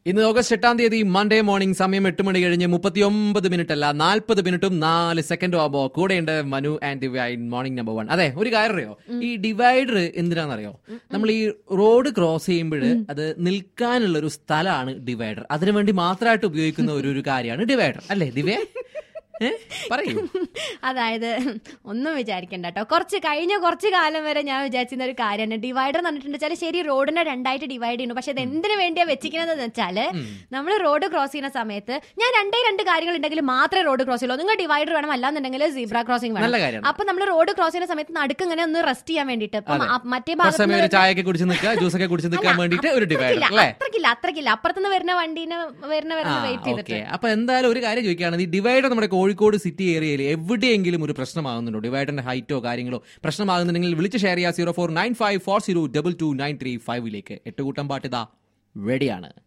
ഇന്ന് ഓഗസ്റ്റ് എട്ടാം തീയതി മൺഡേ മോർണിംഗ് സമയം എട്ട് മണി കഴിഞ്ഞ് മുപ്പത്തിയൊമ്പത് മിനിറ്റ് അല്ല നാൽപ്പത് മിനിറ്റും നാല് സെക്കൻഡും ആകുമ്പോ കൂടെയുണ്ട് Manu and divine morning number one അതെ ഒരു കാര്യം അറിയോ ഈ ഡിവൈഡർ എന്തിനാണെന്നറിയോ നമ്മൾ ഈ റോഡ് ക്രോസ് ചെയ്യുമ്പോൾ അത് നിൽക്കാനുള്ള ഒരു സ്ഥലമാണ് ഡിവൈഡർ അതിനുവേണ്ടി മാത്രമായിട്ട് ഉപയോഗിക്കുന്ന ഒരു ഒരു കാര്യമാണ് ഡിവൈഡർ അല്ലേ ദിവ്യ ഏ? പറയൂ അതായത് ഒന്നും വിചാരിക്കണ്ട കേട്ടോ കുറച്ച് കഴിഞ്ഞ കുറച്ച് കാലം വരെ ഞാൻ വിചാരിച്ചിരുന്ന ഒരു കാര്യമാണ് ഡിവൈഡർ എന്ന് പറഞ്ഞിട്ടുണ്ടെച്ചാൽ ശരി റോഡിനെ രണ്ടായിട്ട് ഡിവൈഡ് ചെയ്യുന്നു പക്ഷെ അത് എന്തിനു വേണ്ടിയാ വെച്ചിരിക്കുന്നത് വെച്ചാല് നമ്മൾ റോഡ് ക്രോസ് ചെയ്യുന്ന സമയത്ത് ഞാൻ രണ്ടേ രണ്ട് കാര്യങ്ങൾ ഉണ്ടെങ്കിൽ മാത്രമേ റോഡ് ക്രോസ് ചെയ്യുള്ളൂ നിങ്ങൾ ഡിവൈഡർ വേണം അല്ലാന്നുണ്ടെങ്കിൽ സീബ്ര ക്രോസിംഗ് നല്ല വേണം കാര്യമാണ് അപ്പൊ നമ്മൾ റോഡ് ക്രോസ് ചെയ്യുന്ന സമയത്ത് നടുക്ക് ഇങ്ങനെ ഒന്ന് റെസ്റ്റ് ചെയ്യാൻ വേണ്ടിയിട്ട് ഇപ്പം അതെ. ആ മറ്റേ കുറച്ച് ഭാഗത്ത് സമയം ഒരു ചായയൊക്കെ കുടിച്ച് നിൽക്കുക ജ്യൂസൊക്കെ കുടിച്ച് നിൽക്കാൻ വേണ്ടിയിട്ട് ഒരു ഡിവൈഡർ അല്ലേ അത്രക്കില്ല അത്രക്കില്ല അപ്പുറത്തുനിന്ന് വരുന്ന വണ്ടീനെ വരുന്ന വരുന്ന വെയിറ്റ് ഓക്കെ ചെയ്തിട്ട് അപ്പൊ എന്തായാലും ഒരു കാര്യം ചോദിക്കുകയാണ് ഈ ഡിവൈഡർ നമ്മുടെ കോഴിക്കോട് സിറ്റി ഏരിയയിൽ എവിടെയെങ്കിലും ഒരു പ്രശ്നമാകുന്നുണ്ടോ ഡിവൈഡറിന്റെ ഹൈറ്റോ കാര്യങ്ങളോ പ്രശ്നമാകുന്നുണ്ടെങ്കിൽ വിളിച്ച് ഷെയർ ചെയ്യുക zero four nine five four zero double two nine three ഫൈവിലേക്ക് എട്ട് കൂട്ടം പാട്ട് ഇതാ റെഡിയാണ്